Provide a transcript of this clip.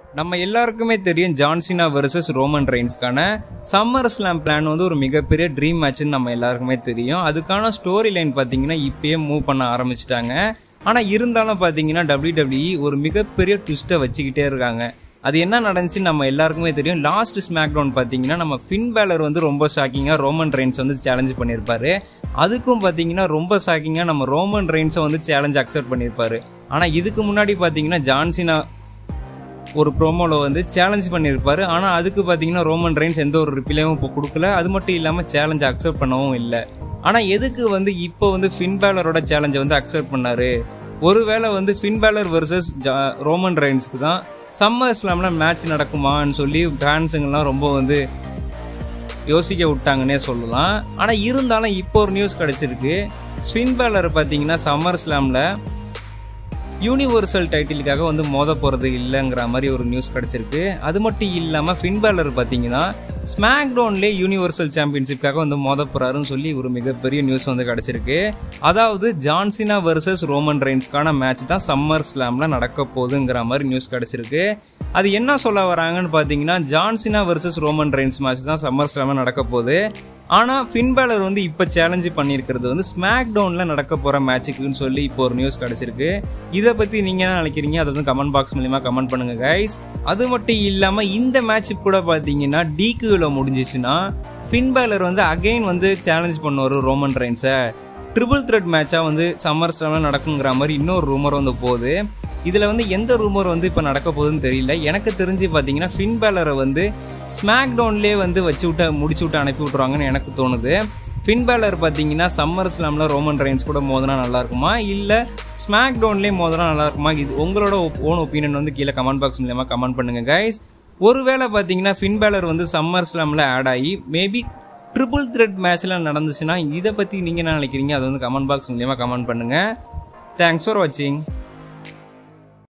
நம்ம எல்லாருக்குமே தெரியும் ஜான்சினா வெர்சஸ் ரோமன் ரெயின்ஸ்க்கான சம்மர் ஸ்லாம் பிளான் வந்து ஒரு மிகப்பெரிய ட்ரீம் மேட்ச்னு நம்ம எல்லாருக்குமே தெரியும் அதுக்கான ஸ்டோரி லைன் பார்த்தீங்கன்னா இப்பயே மூவ் பண்ண ஆரம்பிச்சிட்டாங்க ஆனால் இருந்தாலும் பார்த்தீங்கன்னா WWE ஒரு மிகப்பெரிய ட்விஸ்ட்டை வச்சுக்கிட்டே இருக்காங்க அது என்ன நடந்துச்சு நம்ம எல்லாருக்குமே தெரியும் லாஸ்ட் ஸ்மாக் டவுன் பார்த்தீங்கன்னா நம்ம ஃபின் பேலர் வந்து ரொம்ப ஷாக்கிங்காக ரோமன் ரெயின்ஸ் வந்து சேலஞ்ச் பண்ணியிருப்பாரு அதுக்கும் பார்த்தீங்கன்னா ரொம்ப ஷாக்கிங்காக நம்ம ரோமன் ரெயின்ஸை வந்து சேலஞ்ச் அக்செப்ட் பண்ணியிருப்பாரு ஆனால் இதுக்கு முன்னாடி பார்த்தீங்கன்னா ஜான்சினா ஒரு ப்ரோமோவில் வந்து சேலஞ்ச் பண்ணியிருப்பாரு ஆனால் அதுக்கு பார்த்தீங்கன்னா ரோமன் ரெயின்ஸ் எந்த ஒரு ரிப்ளையும் இப்போ கொடுக்கல அது மட்டும் இல்லாமல் சேலஞ்ச் அக்செப்ட் பண்ணவும் இல்லை ஆனால் எதுக்கு வந்து இப்போ வந்து ஃபின் பேலரோட சேலஞ்சை வந்து அக்செப்ட் பண்ணாரு ஒருவேளை வந்து ஃபின் பேலர் வர்சஸ் ரோமன் ரெயின்ஸ்க்கு தான் சம்மர் ஸ்லாமில் மேட்ச் நடக்குமான்னு சொல்லி ஃபேன்ஸுங்கெல்லாம் ரொம்ப வந்து யோசிக்க விட்டாங்கன்னே சொல்லலாம் ஆனால் இருந்தாலும் இப்போ ஒரு நியூஸ் கிடச்சிருக்கு ஸ்வின் பேலர் பார்த்தீங்கன்னா சம்மர் ஸ்லாமில் யூனிவர்சல் டைட்டிலுக்காக வந்து மோத போகிறது இல்லைங்கிற மாதிரி ஒரு நியூஸ் கிடச்சிருக்கு அது மட்டும் இல்லாமல் ஃபின் பேலர் பார்த்தீங்கன்னா ஸ்மாக் டவுன்லேயே யூனிவர்சல் சாம்பியன்ஷிப்காக வந்து மோத போகிறாருன்னு சொல்லி ஒரு மிகப்பெரிய நியூஸ் வந்து கிடச்சிருக்கு அதாவது ஜான்சினா வர்சஸ் ரோமன் ரெயின்ஸ்க்கான மேட்ச் தான் சம்மர் ஸ்லாமில் நடக்க போகுதுங்கிற மாதிரி நியூஸ் கிடச்சிருக்கு அது என்ன சொல்ல வராங்கன்னு பார்த்தீங்கன்னா John Cena versus Roman Reigns match தான் சம்மர் ஸ்லாமில் நடக்க போகுது ஆனால் ஃபின் பேலர் வந்து இப்போ சேலஞ்ச் பண்ணியிருக்கிறது வந்து ஸ்மாக் டவுனில் நடக்க போகிற மேட்சுக்குன்னு சொல்லி இப்போ ஒரு நியூஸ் கிடச்சிருக்கு இதை பற்றி நீங்கள் என்ன நினைக்கிறீங்க அதை வந்து கமெண்ட் பாக்ஸ் மூலியமாக கமெண்ட் பண்ணுங்க கைஸ் அது மட்டும் இல்லாமல் இந்த மேட்ச் கூட பார்த்தீங்கன்னா டிக்யூவில் முடிஞ்சிச்சுன்னா ஃபின் பேலர் வந்து அகைன் வந்து சேலஞ்ச் பண்ணுவார் ரோமன் ரெயின்ஸை ட்ரிபிள் த்ரெட் மேட்சாக வந்து சம்மர் ஸ்லாமில் நடக்குங்கிற மாதிரி இன்னொரு ரூமர் வந்து போகுது இதில் வந்து எந்த ரூமர் வந்து இப்போ நடக்க போகுதுன்னு தெரியல எனக்கு தெரிஞ்சு பார்த்தீங்கன்னா ஃபின் பேலரை வந்து ஸ்மாக் டவுன்லேயே வந்து வச்சு விட்டு முடிச்சு விட்டு அனுப்பி விட்ருவாங்கன்னு எனக்கு தோணுது ஃபின் பேலர் பார்த்தீங்கன்னா சம்மர் ஸ்லாமில் ரோமன் ரெயின்ஸ் கூட மோதினா நல்லா இருக்குமா இல்லை ஸ்மாக் டவுன்லேயே மோதினா நல்லா இருக்குமா இது உங்களோட ஓன் ஒப்பீனியன் வந்து கீழே கமெண்ட் பாக்ஸ் மூலியமாக கமெண்ட் பண்ணுங்க கைஸ் ஒருவேளை பார்த்தீங்கன்னா ஃபின் பேலர் வந்து சம்மர் ஸ்லாமில் ஆட் ஆகி மேபி ட்ரிபிள் த்ரெட் மேட்ச்லாம் நடந்துச்சுன்னா இதை பற்றி நீங்கள் என்ன நினைக்கிறீங்க அதை வந்து கமெண்ட் பாக்ஸ் மூலியமாக கமெண்ட் பண்ணுங்கள் தேங்க்ஸ் ஃபார் வாட்சிங்